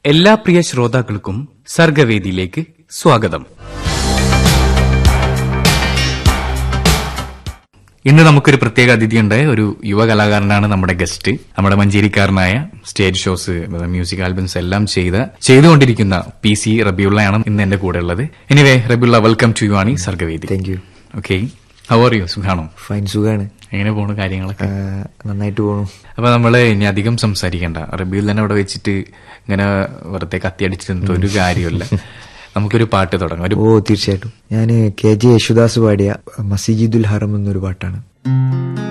എല്ലാ പ്രിയ ശ്രോതാക്കൾക്കും സർഗവേദിയിലേക്ക് സ്വാഗതം ഇന്ന് നമുക്കൊരു പ്രത്യേക അതിഥിയുണ്ട് ഒരു യുവ കലാകാരനാണ് നമ്മുടെ ഗസ്റ്റ് നമ്മുടെ മഞ്ചേരിക്കാരനായ സ്റ്റേജ് ഷോസ് മ്യൂസിക് ആൽബംസ് എല്ലാം ചെയ്ത് ചെയ്തുകൊണ്ടിരിക്കുന്ന പി സി റബിയുള്ളയാണ് ഇന്ന് എന്റെ കൂടെ ഉള്ളത് anyway Rabiulla welcome to you ആണ് ഈ Sargavedi thank you okay how are you സുഖാണോ ഫൈൻ സുഖാണ് എങ്ങനെ പോണു കാര്യങ്ങളൊക്കെ ആ, നന്നായിട്ട് പോണു അപ്പൊ നമ്മള് ഇനി അധികം സംസാരിക്കണ്ട റബിയിൽ തന്നെ അവിടെ വെച്ചിട്ട് ഇങ്ങനെ വെറുതെ കത്തിയടിച്ചിട്ട് ഒരു കാര്യമില്ല നമുക്കൊരു പാട്ട് തുടങ്ങാം ഒരു ഓ തീർച്ചയായിട്ടും ഞാൻ കെ ജെ യേശുദാസ് പാടിയ മസീജിദുൽ ഹറം എന്നൊരു പാട്ടാണ്